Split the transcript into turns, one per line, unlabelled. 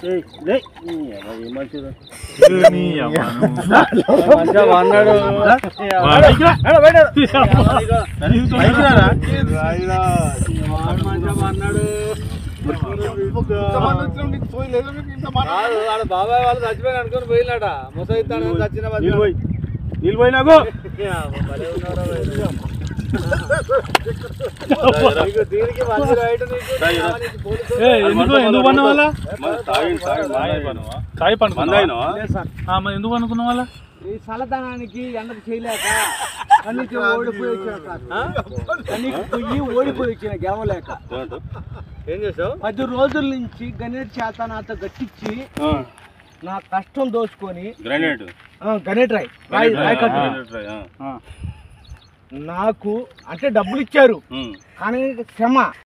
ఏయ్, లే. ఈ అమ్మ, ఏం మనిషిరా?
నీ అమ్మ నువ్వు.
మంచిగా అన్నాడు.
వాడు
నడు, బయట. పైకి రారా?
కాదు, ఆడ బాబాయ్ వాళ్ళు చచ్చిపోయి అనుకుని పోయినట ముసైతాను చచ్చిన
నీళ్ళు పోయి. నీళ్ళు పోయి నాకు
నీకు దీనికి మంచి రైట్ నీకు
తాగిరా.
నీకు పోలీసు
ఏ, ఎందుకు ఎందుకు పన్న వాళ్ళ
తాగిండు, తాగిండు,
తాగి
తాగిండు.
పనువా? తాగి
మందు
పండుకున్నావా?
అయినావా?
ఆ, మరి ఎందుకు అనుకున్న వాళ్ళ
ఈ చల్లదనానికి ఎండకు చేయలేక కన్నీకి ఓడిపోయి వచ్చిన కన్నీకి పొయ్యి ఓడిపోయి వచ్చిన గెలవలేక
ఏమంటావ్?
ఏం చేసావు పది రోజుల నుంచి గణేట్ చేత నాతో గట్టించి
ఆ,
నా కష్టం దోచుకొని
గ్రానైట్
ఆ, గణేట్ రాయ్ రాయ్ రాయ్ కట్టు
గ్రానైట్ రాయి, ఆ.
ఆ.
నాకు అంటే డబ్బులు ఇచ్చారు
ఉమ్.
కానీ శ్రమ